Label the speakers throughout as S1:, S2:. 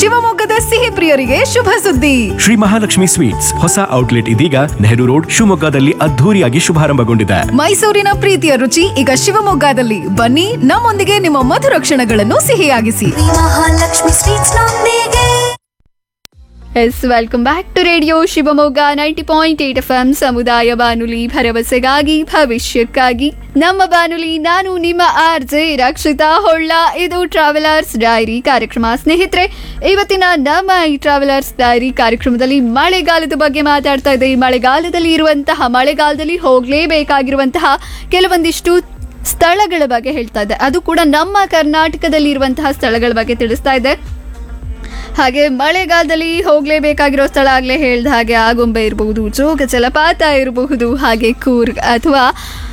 S1: ಶಿವಮೊಗ್ಗದ ಸಿಹಿ ಪ್ರಿಯರಿಗೆ ಶುಭ ಸುದ್ದಿ
S2: ಶ್ರೀ ಮಹಾಲಕ್ಷ್ಮಿ ಸ್ವೀಟ್ಸ್ ಹೊಸ ಔಟ್ಲೆಟ್ ಇದೀಗ ನೆಹರು ರೋಡ್ ಶಿವಮೊಗ್ಗದಲ್ಲಿ ಅದ್ಧೂರಿಯಾಗಿ ಶುಭಾರಂಭಗೊಂಡಿದೆ
S1: ಮೈಸೂರಿನ ಪ್ರೀತಿಯ ರುಚಿ ಈಗ ಶಿವಮೊಗ್ಗದಲ್ಲಿ ಬನ್ನಿ ನಮ್ಮೊಂದಿಗೆ ನಿಮ್ಮ ಮಧುರ ಕ್ಷಣಗಳನ್ನು ಸಿಹಿಯಾಗಿಸಿ
S3: ಮಹಾಲಕ್ಷ್ಮಿ ಸ್ವೀಟ್ಸ್ ನೊಂದಿಗೆ
S4: yes welcome back to radio Shivamogga ninety point eight F M ಸಮುದಾಯ ಬಾನುಲಿ ಭರವಸೆಗಾಗಿ ಭವಿಷ್ಯಕ್ಕಾಗಿ ನಮ್ಮ ಬಾನುಲಿ ನಾನು ನಿಮ್ಮ ಆರ್ ಜೆ ರಕ್ಷಿತಾ ಹೊಳ್ಳ ಇದು ಟ್ರಾವೆಲರ್ಸ್ ಡೈರಿ ಕಾರ್ಯಕ್ರಮ ಸ್ನೇಹಿತರೆ ಇವತ್ತಿನ ನಮ್ಮ ಈ ಟ್ರಾವೆಲರ್ಸ್ ಡೈರಿ ಕಾರ್ಯಕ್ರಮದಲ್ಲಿ ಮಳೆಗಾಲದ ಬಗ್ಗೆ ಮಾತಾಡ್ತಾ ಇದ್ದೆ ಈ ಮಳೆಗಾಲದಲ್ಲಿ ಇರುವಂತಹ ಮಳೆಗಾಲದಲ್ಲಿ ಹೋಗಲೇಬೇಕಾಗಿರುವಂತಹ ಕೆಲವೊಂದಿಷ್ಟು ಸ್ಥಳಗಳ ಬಗ್ಗೆ ಹೇಳ್ತಾ ಇದ್ದೆ ಅದು ಕೂಡ ನಮ್ಮ ಕರ್ನಾಟಕದಲ್ಲಿ ಇರುವಂತಹ ಸ್ಥಳಗಳ ಬಗ್ಗೆ ತಿಳಿಸ್ತಾ ಇದ್ದೆ ಹಾಗೆ ಮಳೆಗಾಲದಲ್ಲಿ ಹೋಗಲೇಬೇಕಾಗಿರೋ ಸ್ಥಳ ಆಗಲೇ ಹೇಳ್ದ ಹಾಗೆ ಆಗುಂಬೆ ಇರಬಹುದು ಜೋಗ ಜಲಪಾತ ಇರಬಹುದು ಹಾಗೆ ಕೂರ್ಗ್ ಅಥವಾ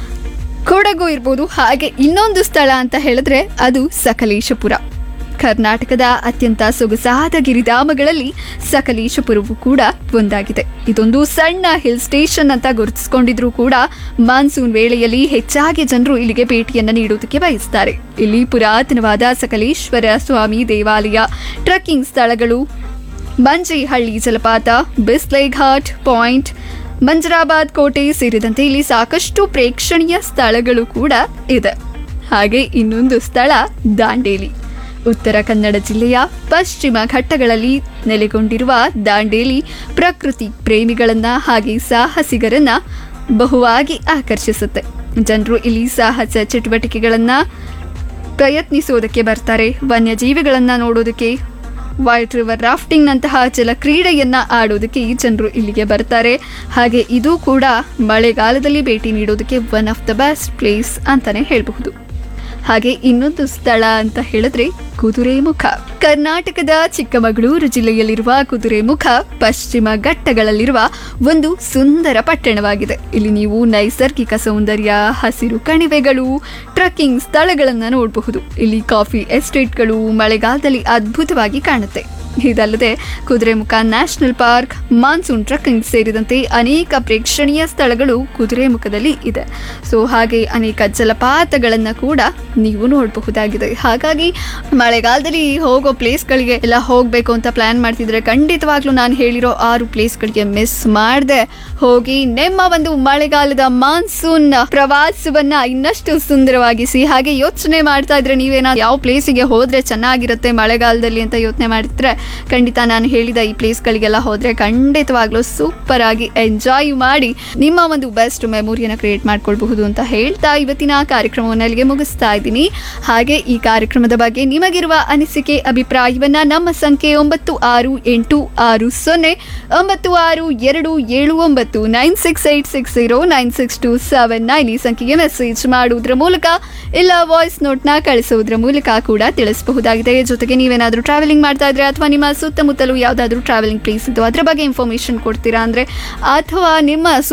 S4: ಕೊಡಗು ಇರ್ಬೋದು ಹಾಗೆ ಇನ್ನೊಂದು ಸ್ಥಳ ಅಂತ ಹೇಳಿದ್ರೆ ಅದು ಸಕಲೇಶಪುರ ಕರ್ನಾಟಕದ ಅತ್ಯಂತ ಸೊಗಸಾದ ಗಿರಿಧಾಮಗಳಲ್ಲಿ ಸಕಲೇಶಪುರವು ಕೂಡ ಒಂದಾಗಿದೆ ಇದೊಂದು ಸಣ್ಣ ಹಿಲ್ ಸ್ಟೇಷನ್ ಅಂತ ಗುರುತಿಸಿಕೊಂಡಿದ್ರು ಕೂಡ ಮಾನ್ಸೂನ್ ವೇಳೆಯಲ್ಲಿ ಹೆಚ್ಚಾಗಿ ಜನರು ಇಲ್ಲಿಗೆ ಭೇಟಿಯನ್ನು ನೀಡುವುದಕ್ಕೆ ಬಯಸ್ತಾರೆ ಇಲ್ಲಿ ಪುರಾತನವಾದ ಸಕಲೇಶ್ವರ ಸ್ವಾಮಿ ದೇವಾಲಯ ಟ್ರೆಕ್ಕಿಂಗ್ ಸ್ಥಳಗಳು ಬಂಜಿಹಳ್ಳಿ ಜಲಪಾತ ಬಿಸ್ಲೆ ಘಾಟ್ ಪಾಯಿಂಟ್ ಮಂಜರಾಬಾದ್ ಕೋಟೆ ಸೇರಿದಂತೆ ಇಲ್ಲಿ ಸಾಕಷ್ಟು ಪ್ರೇಕ್ಷಣೀಯ ಸ್ಥಳಗಳು ಕೂಡ ಇದೆ ಹಾಗೆ ಇನ್ನೊಂದು ಸ್ಥಳ ದಾಂಡೇಲಿ ಉತ್ತರ ಕನ್ನಡ ಜಿಲ್ಲೆಯ ಪಶ್ಚಿಮ ಘಟ್ಟಗಳಲ್ಲಿ ನೆಲೆಗೊಂಡಿರುವ ದಾಂಡೇಲಿ ಪ್ರಕೃತಿ ಪ್ರೇಮಿಗಳನ್ನ ಹಾಗೆ ಸಾಹಸಿಗರನ್ನ ಬಹುವಾಗಿ ಆಕರ್ಷಿಸುತ್ತೆ ಜನರು ಇಲ್ಲಿ ಸಾಹಸ ಚಟುವಟಿಕೆಗಳನ್ನ ಪ್ರಯತ್ನಿಸೋದಕ್ಕೆ ಬರ್ತಾರೆ ವನ್ಯಜೀವಿಗಳನ್ನ ನೋಡೋದಕ್ಕೆ ವೈಟ್ ರಿವರ್ ರಾಫ್ಟಿಂಗ್ ನಂತಹ ಜಲ ಕ್ರೀಡೆಯನ್ನ ಆಡೋದಕ್ಕೆ ಈ ಜನರು ಇಲ್ಲಿಗೆ ಬರ್ತಾರೆ ಹಾಗೆ ಇದು ಕೂಡ ಮಳೆಗಾಲದಲ್ಲಿ ಭೇಟಿ ನೀಡೋದಕ್ಕೆ one of the best place ಅಂತಾನೆ ಹೇಳಬಹುದು ಹಾಗೆ ಇನ್ನೊಂದು ಸ್ಥಳ ಅಂತ ಹೇಳಿದ್ರೆ ಕುದುರೆಮುಖ ಕರ್ನಾಟಕದ ಚಿಕ್ಕಮಗಳೂರು ಜಿಲ್ಲೆಯಲ್ಲಿರುವ ಕುದುರೆಮುಖ ಪಶ್ಚಿಮ ಘಟ್ಟಗಳಲ್ಲಿರುವ ಒಂದು ಸುಂದರ ಪಟ್ಟಣವಾಗಿದೆ ಇಲ್ಲಿ ನೀವು ನೈಸರ್ಗಿಕ ಸೌಂದರ್ಯ ಹಸಿರು ಕಣಿವೆಗಳು ಟ್ರೆಕ್ಕಿಂಗ್ ಸ್ಥಳಗಳನ್ನು ನೋಡಬಹುದು ಇಲ್ಲಿ ಕಾಫಿ ಎಸ್ಟೇಟ್ಗಳು ಮಳೆಗಾಲದಲ್ಲಿ ಅದ್ಭುತವಾಗಿ ಕಾಣುತ್ತೆ ಇದಲ್ಲದೆ Kudremukh national park monsoon trekking ಸೇರಿದಂತೆ ಅನೇಕ ಪ್ರೇಕ್ಷಣೀಯ ಸ್ಥಳಗಳು ಕುದುರೆಮುಖದಲ್ಲಿ ಇದೆ ಸೊ ಹಾಗೆ ಅನೇಕ ಜಲಪಾತಗಳನ್ನು ಕೂಡ ನೀವು ನೋಡಬಹುದಾಗಿದೆ ಹಾಗಾಗಿ ಮಳೆಗಾಲದಲ್ಲಿ ಹೋಗೋ ಪ್ಲೇಸ್ಗಳಿಗೆ ಎಲ್ಲ ಹೋಗಬೇಕು ಅಂತ ಪ್ಲಾನ್ ಮಾಡ್ತಿದ್ರೆ ಖಂಡಿತವಾಗ್ಲೂ ನಾನು ಹೇಳಿರೋ ಆರು ಪ್ಲೇಸ್ಗಳಿಗೆ ಮಿಸ್ ಮಾಡದೆ ಹೋಗಿ ನಿಮ್ಮ ಒಂದು ಮಳೆಗಾಲದ ಮಾನ್ಸೂನ್ ಪ್ರವಾಸವನ್ನ ಇನ್ನಷ್ಟು ಸುಂದರವಾಗಿಸಿ ಹಾಗೆ ಯೋಚನೆ ಮಾಡ್ತಾ ಇದ್ರೆ ನೀವೇನಾ ಯಾವ ಪ್ಲೇಸಿಗೆ ಹೋದ್ರೆ ಚೆನ್ನಾಗಿರುತ್ತೆ ಮಳೆಗಾಲದಲ್ಲಿ ಅಂತ ಯೋಚನೆ ಮಾಡ್ತಿದ್ರೆ ಖಂಡಿತ ನಾನು ಹೇಳಿದ ಈ ಪ್ಲೇಸ್ಗಳಿಗೆಲ್ಲ ಹೋದ್ರೆ ಖಂಡಿತವಾಗ್ಲೂ ಸೂಪರ್ ಆಗಿ ಎಂಜಾಯ್ ಮಾಡಿ ನಿಮ್ಮ ಒಂದು ಬೆಸ್ಟ್ ಮೆಮೊರಿಯನ್ನು ಕ್ರಿಯೇಟ್ ಮಾಡ್ಕೊಳ್ಬಹುದು ಅಂತ ಹೇಳ್ತಾ ಇವತ್ತಿನ ಕಾರ್ಯಕ್ರಮವನ್ನು ಅಲ್ಲಿಗೆ ಮುಗಿಸ್ತಾ ಇದ್ದೀನಿ ಹಾಗೆ ಈ ಕಾರ್ಯಕ್ರಮದ ಬಗ್ಗೆ ನಿಮಗಿರುವ ಅನಿಸಿಕೆ ಅಭಿಪ್ರಾಯವನ್ನ ನಮ್ಮ ಸಂಖ್ಯೆ ಒಂಬತ್ತು ಆರು ಎಂಟು ಆರು ಸೊನ್ನೆ ಒಂಬತ್ತು ಆರು ಎರಡು ಏಳು ಒಂಬತ್ತು nine six eight six zero nine six two seven nine ಈ ಸಂಖ್ಯೆಗೆ ಮೆಸೇಜ್ ಮಾಡುವುದರ ಮೂಲಕ ಇಲ್ಲ ವಾಯ್ಸ್ ನೋಟ್ನ ಕಳಿಸುವುದರ ಮೂಲಕ ಕೂಡ ತಿಳಿಸಬಹುದಾಗಿದೆ ಜೊತೆಗೆ ನೀವೇನಾದರೂ ಟ್ರಾವೆಲಿಂಗ್ ಮಾಡ್ತಾ ಇದ್ರೆ ಅಥವಾ ನಿಮ್ಮ ಸುತ್ತಮುತ್ತಲೂ ಯಾವುದಾದ್ರೂ ಟ್ರಾವೆಲಿಂಗ್ ಪ್ಲೇಸ್ ಇದ್ದು ಅದರ ಬಗ್ಗೆ ಇನ್ಫಾರ್ಮೇಶನ್ ಕೊಡ್ತೀರಾ ಅಂದರೆ ಅಥವಾ ನಿಮ್ಮ